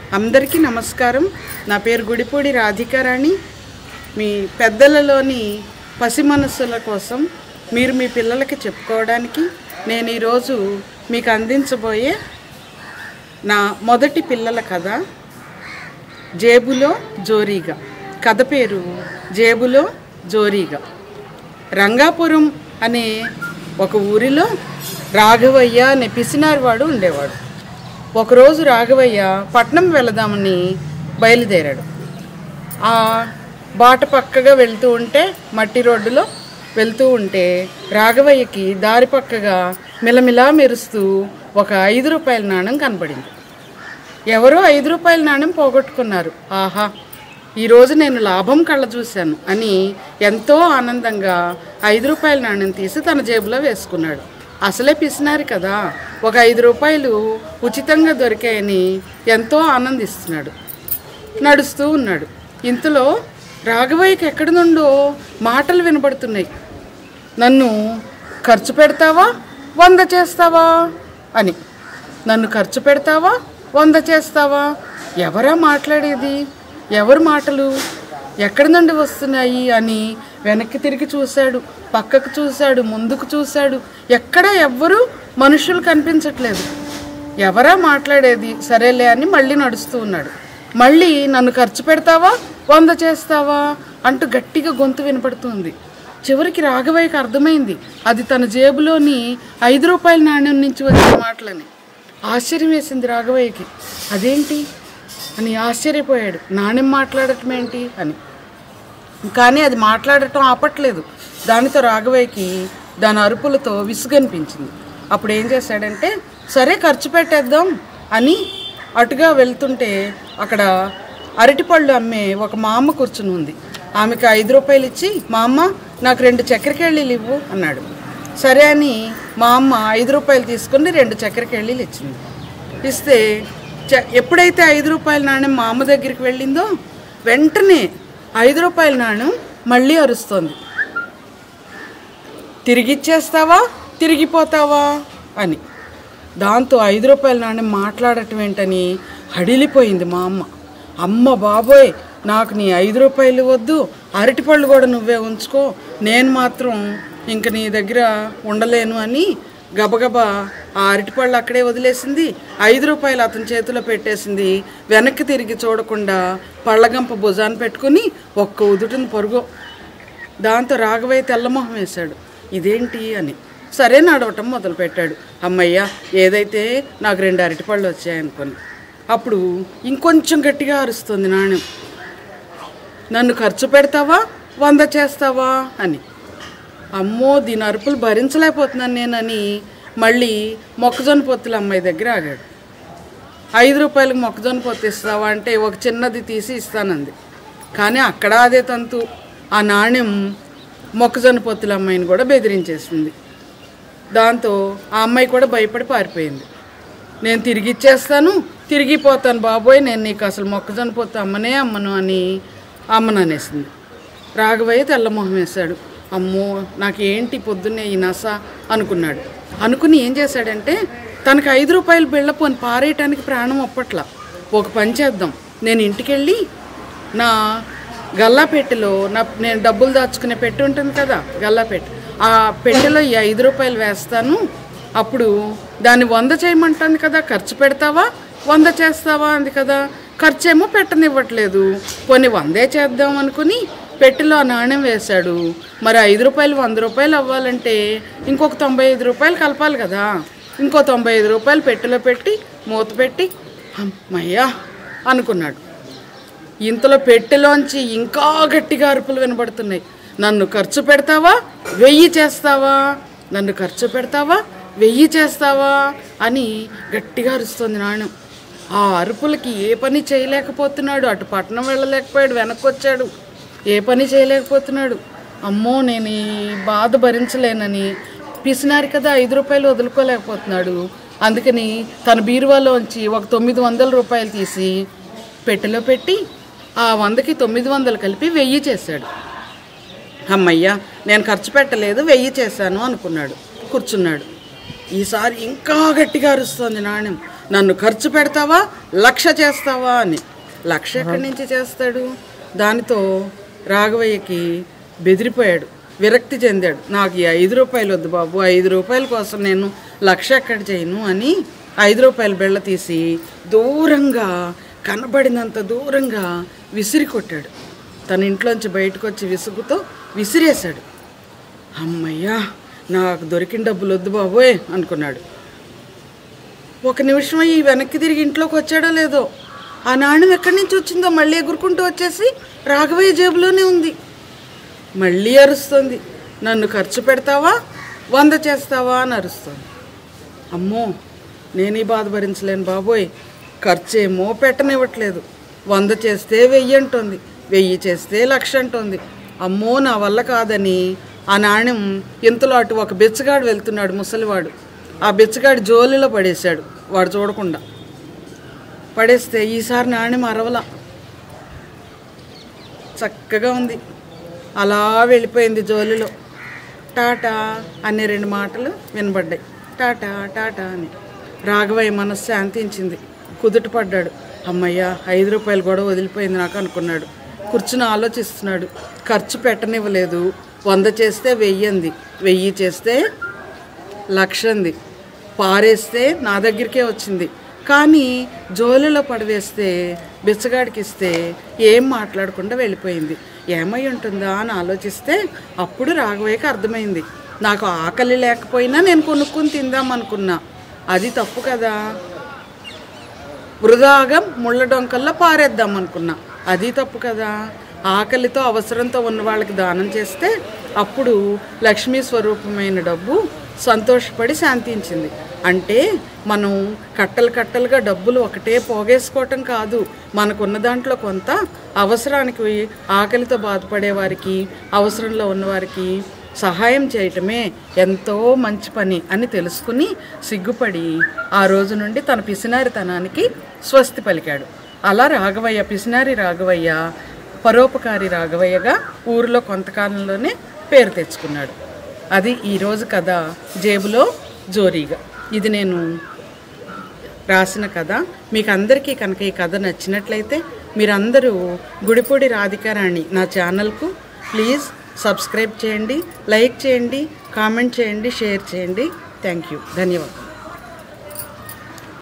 అందరికీ నమస్కారం నా పేరు గుడిపూడి రాధికారాణి మీ పెద్దలలోని పసి మనస్సుల కోసం మీరు మీ పిల్లలకి చెప్పుకోవడానికి నేను ఈరోజు మీకు అందించబోయే నా మొదటి పిల్లల కథ జేబులో జోరీగా కథ పేరు జేబులో జోరీగా రంగాపురం అనే ఒక ఊరిలో రాఘవయ్య అనే పిసినారివాడు ఉండేవాడు ఒకరోజు రాఘవయ్య పట్నం వెళదామని బయలుదేరాడు ఆ బాట పక్కగా వెళ్తూ ఉంటే మట్టి రోడ్డులో వెళ్తూ ఉంటే రాఘవయ్యకి దారి పక్కగా మిలమిలా మెరుస్తూ ఒక ఐదు రూపాయల నాణం కనపడింది ఎవరో ఐదు రూపాయల నాణ్యం పోగొట్టుకున్నారు ఆహా ఈరోజు నేను లాభం కళ్ళ చూశాను అని ఎంతో ఆనందంగా ఐదు రూపాయల నాణ్యం తీసి తన జేబులో వేసుకున్నాడు అసలే పిసినారు కదా ఒక ఐదు రూపాయలు ఉచితంగా దొరికాయని ఎంతో ఆనందిస్తున్నాడు నడుస్తూ ఉన్నాడు ఇంతలో రాఘవయ్యకి ఎక్కడి నుండో మాటలు వినబడుతున్నాయి నన్ను ఖర్చు పెడతావా వంద చేస్తావా అని నన్ను ఖర్చు పెడతావా వంద చేస్తావా ఎవరా మాట్లాడేది ఎవరు మాటలు ఎక్కడి నుండి వస్తున్నాయి అని వెనక్కి తిరిగి చూశాడు పక్కకు చూశాడు ముందుకు చూశాడు ఎక్కడ ఎవ్వరూ మనుషులు కనిపించట్లేదు ఎవరా మాట్లాడేది సరేలే అని మళ్ళీ నడుస్తూ ఉన్నాడు మళ్ళీ నన్ను ఖర్చు పెడతావా వంద చేస్తావా అంటూ గట్టిగా గొంతు వినపడుతుంది చివరికి రాఘవయ్యకి అర్థమైంది అది తన జేబులోని ఐదు రూపాయల నాణ్యం నుంచి వచ్చిన మాటలని ఆశ్చర్యం వేసింది రాఘవయ్యకి అదేంటి అని ఆశ్చర్యపోయాడు నాణ్యం మాట్లాడటం ఏంటి అని కానీ అది మాట్లాడటం ఆపట్లేదు దానితో రాఘవయ్యకి దాని అరుపులతో విసుగనిపించింది అప్పుడు ఏం చేశాడంటే సరే ఖర్చు పెట్టేద్దాం అని అటుగా వెళ్తుంటే అక్కడ అరటిపళ్ళు అమ్మే ఒక మా అమ్మ కూర్చుని ఉంది ఆమెకి ఐదు రూపాయలు ఇచ్చి మా అమ్మ నాకు రెండు చక్కెరకేళీలు ఇవ్వు అన్నాడు సరే అని మా అమ్మ ఐదు రూపాయలు తీసుకుని రెండు చక్కెరకేళీలు ఇచ్చింది ఇస్తే చ- ఎప్పుడైతే ఐదు రూపాయల నాణ్యం మా అమ్మ దగ్గరికి వెళ్ళిందో వెంటనే ఐదు రూపాయల నాణ్యం మళ్ళీ అరుస్తోంది తిరిగిచ్చేస్తావా తిరిగిపోతావా అని దాంతో ఐదు రూపాయల నాణ్యం మాట్లాడటం ఏంటని హడిలిపోయింది మా అమ్మ అమ్మ బాబోయ్ నాకు నీ ఐదు రూపాయలు వద్దు అరటిపళ్ళు కూడా నువ్వే ఉంచుకో నేను మాత్రం ఇంక నీ దగ్గర ఉండలేను అని గబగబా ఆ అరటిపళ్ళు అక్కడే వదిలేసింది ఐదు రూపాయలు అతని చేతిలో పెట్టేసింది వెనక్కి తిరిగి చూడకుండా పళ్ళగంప భుజాన్ని పెట్టుకుని ఒక్క ఉదుటిని పొరుగు దాంతో రాఘవయ్య తెల్లమొహం వేశాడు ఇదేంటి అని సరే నడవటం మొదలుపెట్టాడు అమ్మయ్య ఏదైతే నాకు రెండు అరటిపళ్ళు వచ్చాయనుకొని అప్పుడు ఇంకొంచెం గట్టిగా అరుస్తుంది నాణ్యం నన్ను ఖర్చు పెడతావా వంద చేస్తావా అని అమ్మో దీని అరుపులు భరించలేకపోతున్నాను నేనని మళ్ళీ మొక్కజొన్న పొత్తుల అమ్మాయి దగ్గర ఆగాడు ఐదు రూపాయలకు మొక్కజొన్న పొత్తు ఇస్తావా అంటే ఒక చిన్నది తీసి ఇస్తానంది కానీ అక్కడ అదే తంతు ఆ నాణ్యం మొక్కజొన్న పొత్తుల అమ్మాయిని కూడా బెదిరించేసింది దాంతో ఆ అమ్మాయి కూడా భయపడి పారిపోయింది నేను తిరిగి ఇచ్చేస్తాను తిరిగిపోతాను బాబోయ్ నేను నీకు అసలు మొక్కజొన్న పొత్తు అమ్మనే అమ్మను అని అమ్మను అనేసింది రాఘవయ్య తెల్లమొహం వేశాడు అమ్మో నాకేంటి పొద్దున్నే ఈ నస అనుకున్నాడు అనుకుని ఏం చేశాడంటే తనకు ఐదు రూపాయలు బిళ్ళపోని పారేయటానికి ప్రాణం ఒప్పట్ల ఒక పని చేద్దాం నేను ఇంటికెళ్ళి నా గల్లా పెట్టెలో నా నేను డబ్బులు దాచుకునే పెట్టి ఉంటుంది కదా గల్లా పెట్టె ఆ పెట్టెలో ఈ ఐదు రూపాయలు వేస్తాను అప్పుడు దాన్ని వంద చేయమంటుంది కదా ఖర్చు పెడతావా వంద చేస్తావా అంది కదా ఖర్చు ఏమో పెట్టనివ్వట్లేదు కొన్ని వందే చేద్దాం అనుకుని పెట్టెలో ఆ నాణ్యం వేశాడు మరి ఐదు రూపాయలు వంద రూపాయలు అవ్వాలంటే ఇంకొక తొంభై ఐదు రూపాయలు కలపాలి కదా ఇంకో తొంభై ఐదు రూపాయలు పెట్టెలో పెట్టి మూత పెట్టి అమ్మయ్యా అనుకున్నాడు ఇంతలో పెట్టెలోంచి ఇంకా గట్టిగా అరుపులు వినబడుతున్నాయి నన్ను ఖర్చు పెడతావా వెయ్యి చేస్తావా నన్ను ఖర్చు పెడతావా వెయ్యి చేస్తావా అని గట్టిగా అరుస్తుంది నాణ్యం ఆ అరుపులకి ఏ పని చేయలేకపోతున్నాడు అటు పట్టణం వెళ్ళలేకపోయాడు వెనక్కి వచ్చాడు ఏ పని చేయలేకపోతున్నాడు అమ్మో నేను ఈ బాధ భరించలేనని పిసినారి కదా ఐదు రూపాయలు వదులుకోలేకపోతున్నాడు అందుకని తన బీరువాలోంచి ఒక తొమ్మిది వందల రూపాయలు తీసి పెట్టెలో పెట్టి ఆ వందకి తొమ్మిది వందలు కలిపి వెయ్యి చేశాడు అమ్మయ్య నేను ఖర్చు పెట్టలేదు వెయ్యి చేశాను అనుకున్నాడు కూర్చున్నాడు ఈసారి ఇంకా గట్టిగా అరుస్తోంది నాణ్యం నన్ను ఖర్చు పెడతావా లక్ష చేస్తావా అని లక్ష ఎక్కడి నుంచి చేస్తాడు దానితో రాఘవయ్యకి బెదిరిపోయాడు విరక్తి చెందాడు నాకు ఈ ఐదు రూపాయలు వద్దు బాబు ఐదు రూపాయల కోసం నేను లక్ష ఎక్కడ చేయను అని ఐదు రూపాయల బెళ్ళ తీసి దూరంగా కనబడినంత దూరంగా విసిరి కొట్టాడు తన ఇంట్లోంచి బయటకు వచ్చి విసుగుతో విసిరేశాడు అమ్మయ్యా నాకు దొరికిన డబ్బులు వద్దు బాబోయ్ అనుకున్నాడు ఒక నిమిషం అయ్యి వెనక్కి తిరిగి ఇంట్లోకి వచ్చాడో లేదో ఆ నాణ్యం ఎక్కడి నుంచి వచ్చిందో మళ్ళీ ఎగురుకుంటూ వచ్చేసి రాఘవయ్య జేబులోనే ఉంది మళ్ళీ అరుస్తుంది నన్ను ఖర్చు పెడతావా వంద చేస్తావా అని అరుస్తుంది అమ్మో నేను ఈ బాధ భరించలేను బాబోయ్ ఖర్చు ఏమో పెట్టనివ్వట్లేదు వంద చేస్తే వెయ్యి అంటుంది వెయ్యి చేస్తే లక్ష అంటుంది అమ్మో నా వల్ల కాదని ఆ నాణ్యం ఇంతలో అటు ఒక బెచ్చగాడు వెళ్తున్నాడు ముసలివాడు ఆ బెచ్చగాడి జోలిలో పడేశాడు వాడు చూడకుండా పడేస్తే ఈసారి నాణ్యం అరవలా చక్కగా ఉంది అలా వెళ్ళిపోయింది జోలిలో టాటా అనే రెండు మాటలు వినబడ్డాయి టాటా టాటా అని రాఘవయ్య మనస్సు శాంతించింది కుదుట పడ్డాడు అమ్మయ్య ఐదు రూపాయలు కూడా వదిలిపోయింది నాకు అనుకున్నాడు కూర్చుని ఆలోచిస్తున్నాడు ఖర్చు పెట్టనివ్వలేదు వంద చేస్తే వెయ్యింది వెయ్యి చేస్తే లక్షంది పారేస్తే నా దగ్గరికే వచ్చింది కానీ జోలిలో పడవేస్తే బిచ్చగాడికి ఇస్తే ఏం మాట్లాడకుండా వెళ్ళిపోయింది ఏమై ఉంటుందా అని ఆలోచిస్తే అప్పుడు రాఘవయ్యకి అర్థమైంది నాకు ఆకలి లేకపోయినా నేను కొనుక్కుని తిందాం అనుకున్నా అది తప్పు కదా వృధాగా ముళ్ళ డొంకల్లో పారేద్దాం అనుకున్నా అది తప్పు కదా ఆకలితో అవసరంతో ఉన్న వాళ్ళకి దానం చేస్తే అప్పుడు లక్ష్మీ స్వరూపమైన డబ్బు సంతోషపడి శాంతించింది అంటే మనం కట్టలు కట్టలుగా డబ్బులు ఒకటే పోగేసుకోవటం కాదు మనకున్న దాంట్లో కొంత అవసరానికి ఆకలితో బాధపడే వారికి అవసరంలో ఉన్నవారికి సహాయం చేయటమే ఎంతో మంచి పని అని తెలుసుకుని సిగ్గుపడి ఆ రోజు నుండి తన పిసినారితనానికి స్వస్తి పలికాడు అలా రాఘవయ్య పిసినారి రాఘవయ్య పరోపకారి రాఘవయ్యగా ఊరిలో కొంతకాలంలోనే పేరు తెచ్చుకున్నాడు అది ఈరోజు కథ జేబులో జోరీగా ఇది నేను రాసిన కథ మీకు అందరికీ కనుక ఈ కథ నచ్చినట్లయితే మీరందరూ గుడిపూడి రాధికారాణి నా ఛానల్కు ప్లీజ్ సబ్స్క్రైబ్ చేయండి లైక్ చేయండి కామెంట్ చేయండి షేర్ చేయండి థ్యాంక్ యూ ధన్యవాదాలు